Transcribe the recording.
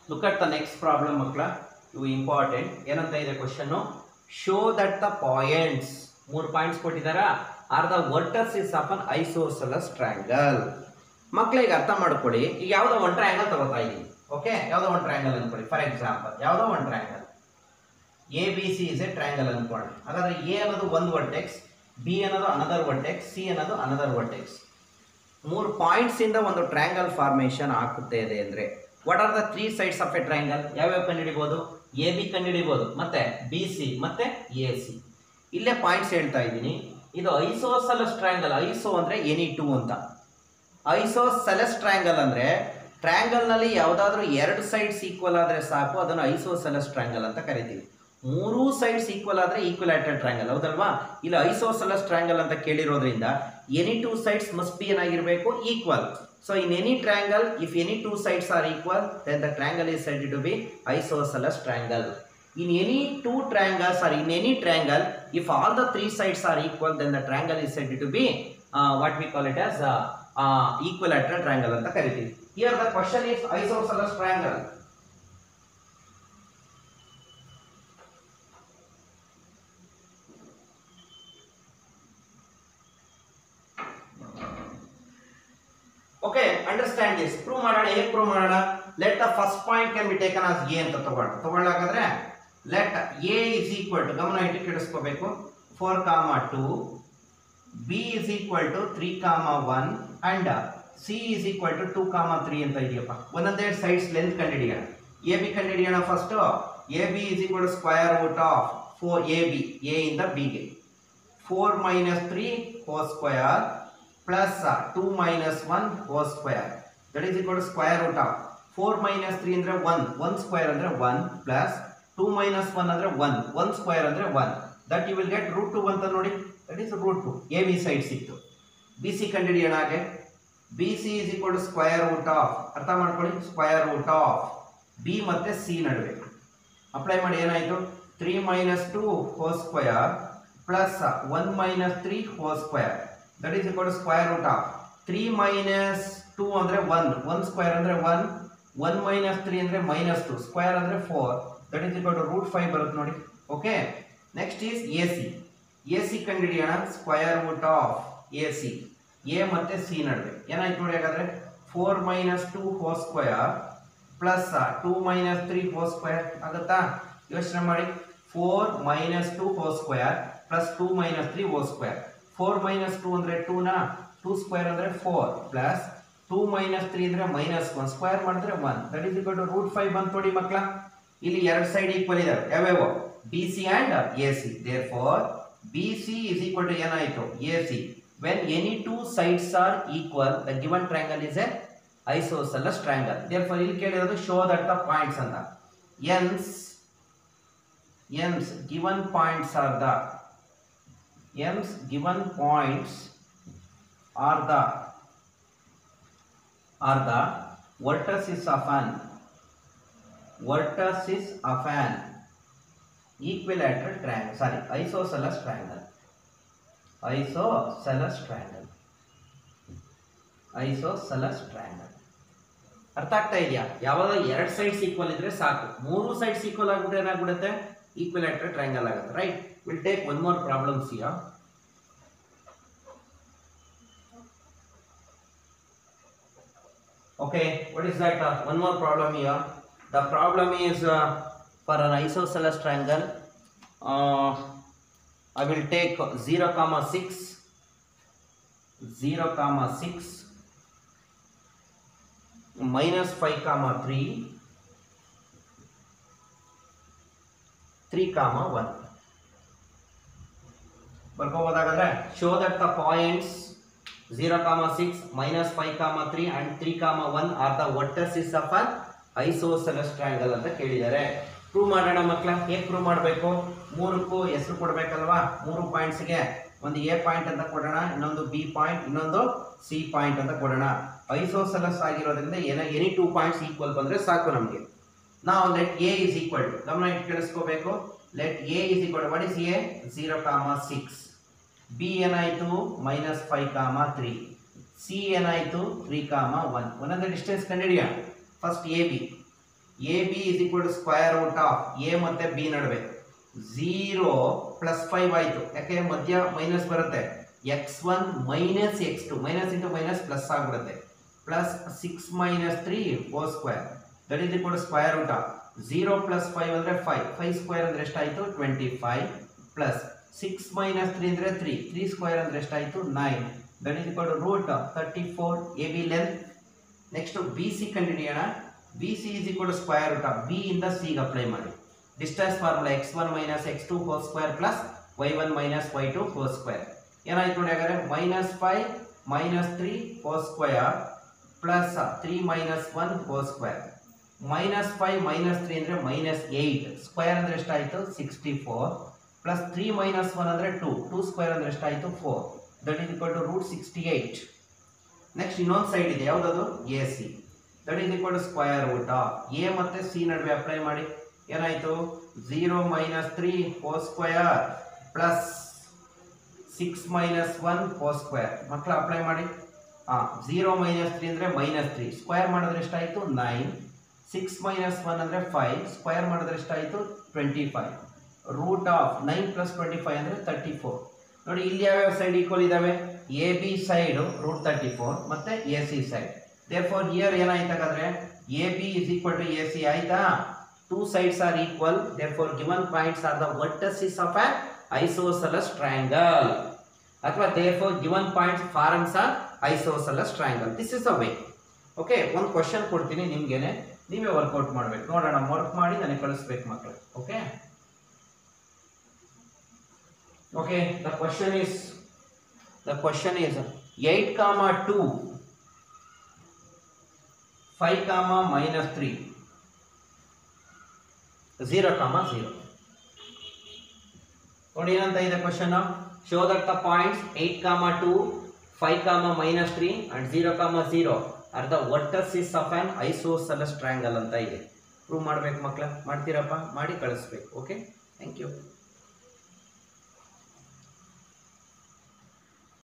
look at the next problem ಮಕ್ಕಳ ಇವು important ಏನಂತ ಇದೆ ಕ್ವಶನ್ನು ಶೋ ದಟ್ ದ ಪಾಯಿಂಟ್ಸ್ ಮೂರು ಪಾಯಿಂಟ್ಸ್ ಕೊಟ್ಟಿದಾರ are the vertices is of an isosceles triangle ಮಕ್ಕಳಿಗೆ ಅರ್ಥ ಮಾಡ್ಕೊಳ್ಳಿ ಈಗ ಯಾವುದೋ ಒಂದು ಟ್ರಯಾಂಗಲ್ ತಗೋತಾ ಇದ್ದೀನಿ ಓಕೆ ಯಾವುದೋ ಒಂದು ಟ್ರಯಾಂಗಲ್ ಅನ್ಕೊಳ್ಳಿ ಫಾರ್ ಎಕ್ಸಾಂಪಲ್ ಯಾವುದೋ ಒಂದು triangle A B C is a triangle ಅನ್ಕೊಳ್ಳಿ ಹಾಗಾದ್ರೆ ಎ ಅನ್ನೋದು ಒಂದು ವರ್ಟೆಕ್ಸ್ ಬಿ ಅನ್ನೋದು ಅನದರ್ ವರ್ಟೆಕ್ಸ್ ಸಿ ಅನ್ನೋದು ಅನದರ್ ವರ್ಟೆಕ್ಸ್ ಮೂರು ಪಾಯಿಂಟ್ಸ್ ಇಂದ ಒಂದು ಟ್ರಯಾಂಗಲ್ ಫಾರ್ಮೇಶನ್ ಆಗುತ್ತೆ ಇದೆ ಅಂದ್ರೆ what are the three sides of a triangle ಯಾವ್ಯಾವ ಕಂಡುಹಿಡಿಬಹುದು ಎ ಬಿ ಕಂಡುಹಿಡಿಬಹುದು ಮತ್ತೆ ಬಿ ಸಿ ಮತ್ತೆ ಎ ಸಿ ಇಲ್ಲೇ ಪಾಯಿಂಟ್ಸ್ ಹೇಳ್ತಾ ಇದ್ದೀನಿ ಇದು ಐಸೋಸಲಸ್ ಟ್ರಯಾಂಗಲ್ ಐಸೋ ಅಂದ್ರೆ ಎನಿ ಟೂ ಅಂತ ಐಸೋಸೆಲಸ್ ಟ್ರಯಾಂಗಲ್ ಅಂದ್ರೆ ಟ್ರಯಾಂಗಲ್ ನಲ್ಲಿ ಯಾವ್ದಾದ್ರು ಎರಡು ಸೈಡ್ಸ್ ಈಕ್ವಲ್ ಆದ್ರೆ ಸಾಕು ಅದನ್ನು ಐಸೋಸೆಲಸ್ ಟ್ರಯಾಂಗಲ್ ಅಂತ ಕರಿತೀವಿ ಮೂರೂ ಸೈಡ್ಸ್ ಈಕ್ವಲ್ ಆದ್ರೆ ಈಕ್ವಲಾಟರ್ ಟ್ರಯಾಂಗಲ್ ಹೌದಲ್ವಾ ಇಲ್ಲಿ ಐಸೋಸೆಲಸ್ ಟ್ರಯಾಂಗಲ್ ಅಂತ ಕೇಳಿರೋದ್ರಿಂದ any two sides must be ಏನಾಗಿರ್ಬೇಕು equal so in any triangle if any two sides are equal then the triangle is said to be isosceles triangle in any two triangles or in any triangle if all the three sides are equal then the triangle is said to be uh, what we call it as uh, uh, equilateral triangle ಅಂತ ಕರಿತೀವಿ here the question is isosceles triangle okay understand this prove ಮಾಡೋಣ ಹೇಗೆ prove ಮಾಡೋಣ let the first point can be taken as A ಅಂತ ತಗೊಳ್ಳ ತಗೊಳ್ಳಾಗಾದ್ರೆ let A is equal to ಗಮನ ಇಟ್ಟು ಕೇಳಿಸ್ಕೋಬೇಕು four comma two B is equal to three comma one and C is equal to two comma three ಅಂತ ಇದೆಯಪ್ಪ ಒಂದೊಂದೇ sides length ಕಂಡುಹಿಡಿಯೋಣ ಎ ಬಿ ಕಂಡುಹಿಡಿಯೋಣ first A B is equal to square root of four A B A ಇಂದ ಬಿಗೆ four minus three whole square plus uh, 2 minus 1 whole square that is equal to square root of 4 minus 3 ಅಂದ್ರೆ 1 1 square ಅಂದ್ರೆ 1 plus 2 minus 1 ಅಂದ್ರೆ 1 1 square ಅಂದ್ರೆ 1 that you will get root 2 ಅಂತ ನೋಡಿ that is root 2 a b side ಸಿಕ್ತು b c ಕಂಡುಹಿಡಿಯೋಣ ಹಾಗೆ b c is equal to square root of ಅರ್ಥ ಮಾಡ್ಕೊಳ್ಳಿ square root of b ಮತ್ತೆ c ನಡುವೆ ಅಪ್ಲೈ ಮಾಡಿ ಏನಾಯ್ತು 3 minus 2 whole square plus 1 minus 3 whole square that is equal to square root of three minus two ಅಂದರೆ one one square ಅಂದರೆ one one minus three ಅಂದರೆ minus two square ಅಂದರೆ four that is equal to root five ಬರುತ್ತೆ ನೋಡಿ okay next is A C A C ಕಂಡುಹಿಡಿಯೋಣ square root of A C A ಮತ್ತು C ನಡುವೆ ಏನಾಯ್ತು ನೋಡಿ ಹಾಗಾದ್ರೆ four minus two four square plus two minus three four square ಆಗುತ್ತಾ ಯೋಚನೆ ಮಾಡಿ four minus two four square plus two minus three four square four minus two ಅಂದರೆ ಟೂನ ಟೂ ಸ್ಕ್ವೇರ್ ಅಂದರೆ four plus two minus three ಅಂದರೆ minus one square ಮಾಡಿದ್ರೆ one that is equal to root five ಬಂತು ನೋಡಿ ಮಕ್ಕಳ ಇಲ್ಲಿ ಎರಡು ಸೈಡ್ ಈಕ್ವಲ್ ಇದಾವೆ ಯಾವ್ಯಾವ B C and A C therefore B C is equal to ಏನಾಯಿತು A C when any two sides are equal the given triangle is a isosceles triangle therefore ಇಲ್ಲಿ ಕೇಳಿರೋದು show that the points ಅಂತ ಎನ್ಸ್ ಎನ್ಸ್ given points are the m's given points are the are the vertices of an vertices of an equilateral triangle sorry isosceles triangle isosceles triangle isosceles triangle ಅರ್ಥ ಆಗ್ತಾ ಇದೆಯಾ ಯಾವಾಗ ಎರಡು ಸೈಡ್ಸ್ ಈಕ್ವಲ್ ಇದ್ರೆ ಸಾಕು ಮೂರು ಸೈಡ್ಸ್ ಈಕ್ವಲ್ ಆಗ್ಬಿಟ್ರೆ ಏನಾಗ್ಬಿಡುತ್ತೆ equilateral triangle ಆಗುತ್ತೆ right will take one more problems here okay what is that uh, one more problem here the problem is uh, for an isosceles triangle uh, i will take 0 comma 6 0 comma 6 minus 5 comma 3 three comma one ಬರ್ಕೋಬೋದಾಗಂದ್ರೆ show that the points zero comma six minus five comma three and three comma one are the vertices of an isosceles triangle ಅಂತ ಕೇಳಿದ್ದಾರೆ prove ಮಾಡೋಣ ಮಕ್ಕಳ ಹೇಗೆ prove ಮಾಡಬೇಕು ಮೂರಕ್ಕೂ ಹೆಸರು ಕೊಡಬೇಕಲ್ವಾ ಮೂರು ಪಾಯಿಂಟ್ಸ್ಗೆ ಒಂದು ಎ ಪಾಯಿಂಟ್ ಅಂತ ಕೊಡೋಣ ಇನ್ನೊಂದು ಬಿ ಪಾಯಿಂಟ್ ಇನ್ನೊಂದು ಸಿ ಪಾಯಿಂಟ್ ಅಂತ ಕೊಡೋಣ ಐಸೋಸೆಲಸ್ ಆಗಿರೋದ್ರಿಂದ ಏನ ಎನಿ ಟೂ ಪಾಯಿಂಟ್ಸ್ ಈಕ್ವಲ್ ಬಂದ್ರೆ ಸಾಕು ನಮಗೆ ನಾವು let A is equal to ಗಮನ ಇಟ್ಟು ಕೇಳಿಸ್ಕೋಬೇಕು let A is equal to what is A zero comma six B ಏನಾಯಿತು minus five comma three C ಏನಾಯಿತು ತ್ರೀ ಕಾಮ ಒನ್ ಒಂದೊಂದು ಡಿಸ್ಟೆನ್ಸ್ ಕಂಡುಹಿಡಿಯೋಣ first A B A B is equal to square root of A ಮತ್ತೆ B ನಡುವೆ zero plus five ಆಯಿತು ಯಾಕೆ ಮಧ್ಯ minus ಬರುತ್ತೆ X one minus X two minus into minus plus ಆಗಿಬಿಡುತ್ತೆ plus six minus three four square that is equal to square root of zero plus five ಅಂದರೆ five five square ಅಂದರೆ ಎಷ್ಟಾಯಿತು twenty five plus six minus three ಅಂದರೆ three three square ಅಂದರೆ ಎಷ್ಟಾಯಿತು nine that is equal to root thirty four A B length next B C ಕಂಡುಹಿಡಿಯೋಣ B C is equal to square root of B ಇಂದ ಸಿಗೆ apply ಮಾಡಿ distance formula X one minus X two whole square plus Y one minus Y two whole square ಏನಾಯ್ತು ನೋಡಿ ಹಾಗಾದ್ರೆ minus five minus three whole square plus three minus one whole square minus five minus three ಅಂದರೆ minus eight square ಅಂದರೆ ಎಷ್ಟಾಯಿತು sixty four plus three minus one ಅಂದರೆ two two square ಅಂದರೆ ಎಷ್ಟಾಯಿತು four that is equal to root sixty eight next ಇನ್ನೊಂದು side ಇದೆ ಯಾವುದದು A C that is equal to square root A ಮತ್ತು C ನಡುವೆ ಅಪ್ಲೈ ಮಾಡಿ ಏನಾಯಿತು zero minus three four square plus six minus one four square ಮಕ್ಕಳು apply ಮಾಡಿ ಹಾಂ ಝೀರೋ ಮೈನಸ್ ತ್ರೀ ಅಂದರೆ ಮೈನಸ್ ತ್ರೀ ಸ್ಕ್ವೇರ್ ಮಾಡಿದ್ರೆ ಎಷ್ಟಾಯಿತು ನೈನ್ ಸಿಕ್ಸ್ ಮೈನಸ್ ಒನ್ ಅಂದರೆ ಫೈವ್ ಸ್ಕ್ವೇರ್ ಮಾಡಿದ್ರೆ ಎಷ್ಟಾಯಿತು twenty five root of nine plus twenty five ಅಂದರೆ ತರ್ಟಿ ಫೋರ್ ನೋಡಿ ಇಲ್ಲಿ ಯಾವ್ಯಾವ ಸೈಡ್ ಈಕ್ವಲ್ ಇದಾವೆ A B side root thirty four ಮತ್ತು A C side therefore ಇಯರ್ ಏನಾಯ್ತು ಹಾಗಾದ್ರೆ A B is equal to A C ಆಯ್ತಾ two sides are equal therefore given points are the vertices of an isosceles triangle ಅಥವಾ therefore given points forms are isosceles triangle this is the way okay ಒಂದು question ಕೊಡ್ತೀನಿ ನಿಮ್ಗೇನೆ ನೀವೇ workout ಮಾಡ್ಬೇಕು ನೋಡೋಣ work ಮಾಡಿ ನನಗೆ ಕಳಿಸ್ಬೇಕು ಮಕ್ಕಳು okay okay the question is the question is eight comma two five comma minus three zero comma zero ನೋಡಿ ಏನಂತ ಇದೆ question show that the points eight comma two five comma minus three and zero comma zero are the vertices of an isosceles triangle ಅಂತ ಇದೆ prove ಮಾಡ್ಬೇಕು ಮಕ್ಕಳ ಮಾಡ್ತೀರಪ್ಪ ಮಾಡಿ ಕಳಿಸ್ಬೇಕು okay thank you